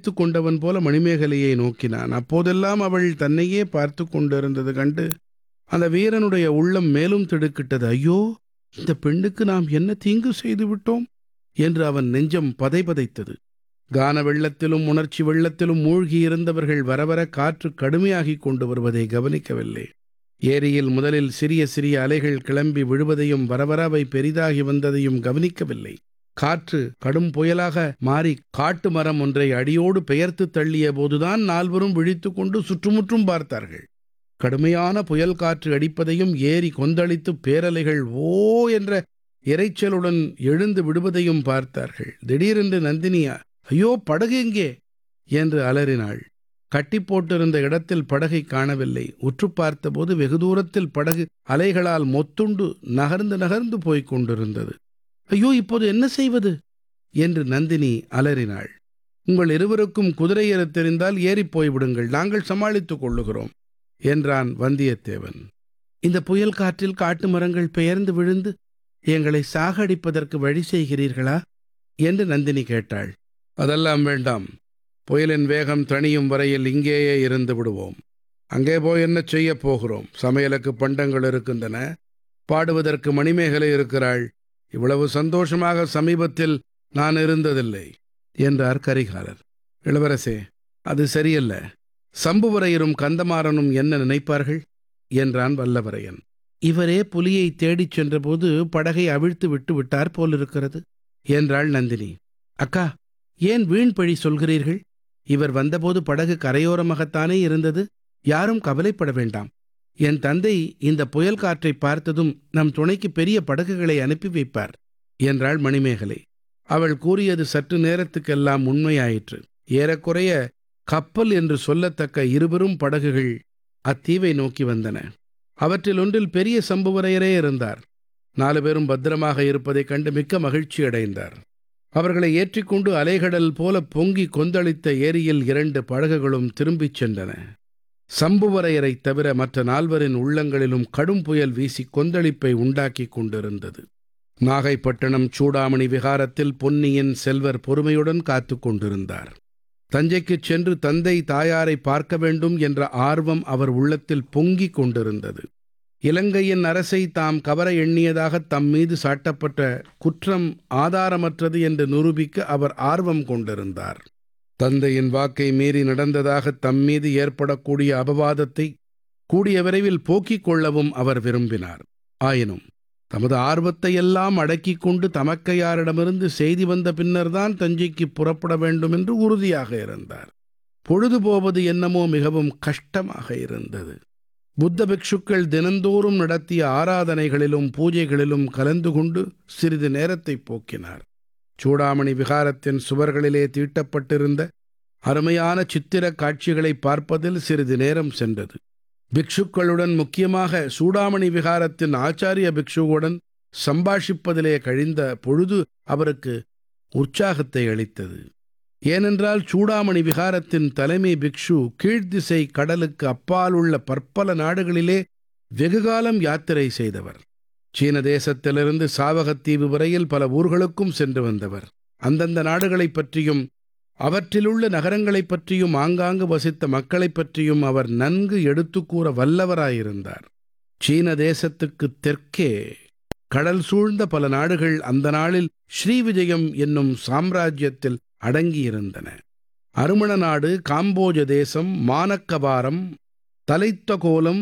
விழித்து கொண்டவன் போல மணிமேகலையை நோக்கினான் அப்போதெல்லாம் அவள் தன்னையே பார்த்து கொண்டிருந்தது கண்டு அந்த வீரனுடைய உள்ளம் மேலும் திடுக்கிட்டது ஐயோ இந்த பெண்ணுக்கு நாம் என்ன தீங்கு செய்து விட்டோம் என்று அவன் நெஞ்சம் பதைபதைத்தது கான வெள்ளத்திலும் உணர்ச்சி வெள்ளத்திலும் மூழ்கியிருந்தவர்கள் வரவர காற்று கடுமையாகிக் கொண்டு வருவதை கவனிக்கவில்லை ஏரியில் முதலில் சிறிய சிறிய அலைகள் கிளம்பி விழுவதையும் வரவர அவை பெரிதாகி வந்ததையும் கவனிக்கவில்லை காற்று கடும் புயலாக மாறி காட்டு மரம் ஒன்றை அடியோடு பெயர்த்து தள்ளிய போதுதான் நால்வரும் விழித்துக் கொண்டு சுற்றுமுற்றும் பார்த்தார்கள் கடுமையான புயல் காற்று அடிப்பதையும் ஏரி கொந்தளித்து பேரலைகள் ஓ என்ற இரைச்சலுடன் எழுந்து விடுவதையும் பார்த்தார்கள் திடீரென்று நந்தினியா ஐயோ படகு எங்கே என்று அலறினாள் கட்டி போட்டிருந்த இடத்தில் படகை காணவில்லை உற்று பார்த்தபோது வெகு தூரத்தில் படகு அலைகளால் மொத்துண்டு நகர்ந்து நகர்ந்து போய்க் கொண்டிருந்தது ஐயோ இப்போது என்ன செய்வது என்று நந்தினி அலறினாள் உங்கள் இருவருக்கும் குதிரை ஏறத் தெரிந்தால் ஏறிப் போய்விடுங்கள் நாங்கள் சமாளித்துக் கொள்ளுகிறோம் என்றான் வந்தியத்தேவன் இந்த புயல் காற்றில் காட்டு மரங்கள் பெயர்ந்து விழுந்து எங்களை சாகடிப்பதற்கு வழி செய்கிறீர்களா என்று நந்தினி கேட்டாள் அதெல்லாம் வேண்டாம் புயலின் வேகம் தணியும் வரையில் இங்கேயே இருந்து விடுவோம் அங்கே போய் என்ன செய்யப் போகிறோம் சமையலுக்கு பண்டங்கள் இருக்கின்றன பாடுவதற்கு மணிமேகலை இருக்கிறாள் இவ்வளவு சந்தோஷமாக சமீபத்தில் நான் இருந்ததில்லை என்றார் கரிகாலர் இளவரசே அது சரியல்ல சம்புவரையரும் கந்தமாறனும் என்ன நினைப்பார்கள் என்றான் வல்லவரையன் இவரே புலியை தேடிச் சென்றபோது படகை அவிழ்த்து விட்டு விட்டார் போலிருக்கிறது என்றாள் நந்தினி அக்கா ஏன் வீண் பழி சொல்கிறீர்கள் இவர் வந்தபோது படகு கரையோரமாகத்தானே இருந்தது யாரும் கவலைப்பட வேண்டாம் என் தந்தை இந்த புயல் காற்றை பார்த்ததும் நம் துணைக்கு பெரிய படகுகளை அனுப்பி வைப்பார் என்றாள் மணிமேகலை அவள் கூறியது சற்று நேரத்துக்கெல்லாம் உண்மையாயிற்று ஏறக்குறைய கப்பல் என்று சொல்லத்தக்க இருவரும் படகுகள் அத்தீவை நோக்கி வந்தன அவற்றில் ஒன்றில் பெரிய சம்புவரையரே இருந்தார் நாலு பேரும் பத்திரமாக இருப்பதைக் கண்டு மிக்க மகிழ்ச்சி அடைந்தார் அவர்களை ஏற்றிக்கொண்டு அலைகடல் போல பொங்கி கொந்தளித்த ஏரியில் இரண்டு படகுகளும் திரும்பிச் சென்றன சம்புவரையரைத் தவிர மற்ற நால்வரின் உள்ளங்களிலும் கடும் புயல் வீசி கொந்தளிப்பை உண்டாக்கிக் கொண்டிருந்தது நாகைப்பட்டினம் சூடாமணி விகாரத்தில் பொன்னியின் செல்வர் பொறுமையுடன் காத்து கொண்டிருந்தார் தஞ்சைக்குச் சென்று தந்தை தாயாரை பார்க்க வேண்டும் என்ற ஆர்வம் அவர் உள்ளத்தில் பொங்கிக் கொண்டிருந்தது இலங்கையின் அரசை தாம் கவர எண்ணியதாக தம் மீது சாட்டப்பட்ட குற்றம் ஆதாரமற்றது என்று நிரூபிக்க அவர் ஆர்வம் கொண்டிருந்தார் தந்தையின் வாக்கை மீறி நடந்ததாக தம் மீது ஏற்படக்கூடிய அபவாதத்தை கூடிய விரைவில் போக்கிக் கொள்ளவும் அவர் விரும்பினார் ஆயினும் தமது ஆர்வத்தை எல்லாம் அடக்கிக் கொண்டு தமக்கையாரிடமிருந்து செய்தி வந்த பின்னர்தான் தஞ்சைக்கு புறப்பட வேண்டும் என்று உறுதியாக இருந்தார் பொழுது போவது என்னமோ மிகவும் கஷ்டமாக இருந்தது புத்த பிக்ஷுக்கள் தினந்தோறும் நடத்திய ஆராதனைகளிலும் பூஜைகளிலும் கலந்து கொண்டு சிறிது நேரத்தை போக்கினார் சூடாமணி விகாரத்தின் சுவர்களிலே தீட்டப்பட்டிருந்த அருமையான சித்திரக் காட்சிகளை பார்ப்பதில் சிறிது நேரம் சென்றது பிக்ஷுக்களுடன் முக்கியமாக சூடாமணி விகாரத்தின் ஆச்சாரிய பிக்ஷுவுடன் சம்பாஷிப்பதிலே கழிந்த பொழுது அவருக்கு உற்சாகத்தை அளித்தது ஏனென்றால் சூடாமணி விகாரத்தின் தலைமை பிக்ஷு கீழ்த்திசை கடலுக்கு அப்பால் உள்ள பற்பல நாடுகளிலே வெகுகாலம் யாத்திரை செய்தவர் சீன தேசத்திலிருந்து சாவகத்தீவு வரையில் பல ஊர்களுக்கும் சென்று வந்தவர் அந்தந்த நாடுகளைப் பற்றியும் அவற்றிலுள்ள நகரங்களைப் பற்றியும் ஆங்காங்கு வசித்த மக்களைப் பற்றியும் அவர் நன்கு எடுத்துக் கூற வல்லவராயிருந்தார் சீன தேசத்துக்கு தெற்கே கடல் சூழ்ந்த பல நாடுகள் அந்த நாளில் ஸ்ரீவிஜயம் என்னும் சாம்ராஜ்யத்தில் அடங்கியிருந்தன அருமண நாடு காம்போஜ தேசம் மானக்கபாரம் தலைத்தகோலம்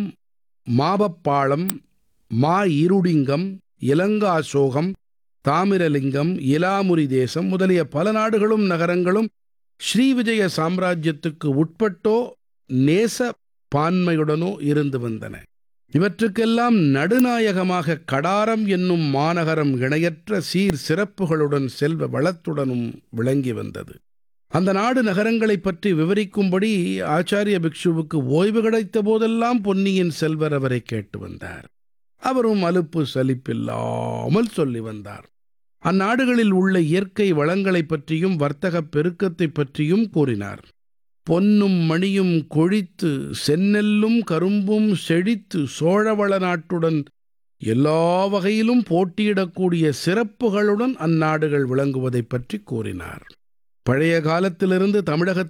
மாபப்பாளம் மா இருடிங்கம் இலங்காசோகம் தாமிரலிங்கம் இலாமுரி தேசம் முதலிய பல நாடுகளும் நகரங்களும் ஸ்ரீவிஜய சாம்ராஜ்யத்துக்கு உட்பட்டோ நேச பான்மையுடனோ இருந்து வந்தன இவற்றுக்கெல்லாம் நடுநாயகமாக கடாரம் என்னும் மாநகரம் இணையற்ற சீர் சிறப்புகளுடன் செல்வ வளத்துடனும் விளங்கி வந்தது அந்த நாடு நகரங்களைப் பற்றி விவரிக்கும்படி ஆச்சாரிய பிக்ஷுவுக்கு ஓய்வு கிடைத்த போதெல்லாம் பொன்னியின் செல்வர் அவரை கேட்டு வந்தார் அவரும் அலுப்பு சலிப்பில்லாமல் சொல்லி வந்தார் அந்நாடுகளில் உள்ள இயற்கை வளங்களைப் பற்றியும் வர்த்தகப் பெருக்கத்தைப் பற்றியும் கூறினார் பொன்னும் மணியும் கொழித்து செந்நெல்லும் கரும்பும் செழித்து சோழவள நாட்டுடன் எல்லா வகையிலும் போட்டியிடக்கூடிய சிறப்புகளுடன் அந்நாடுகள் விளங்குவதைப் பற்றி கூறினார் பழைய காலத்திலிருந்து தமிழகத்தில்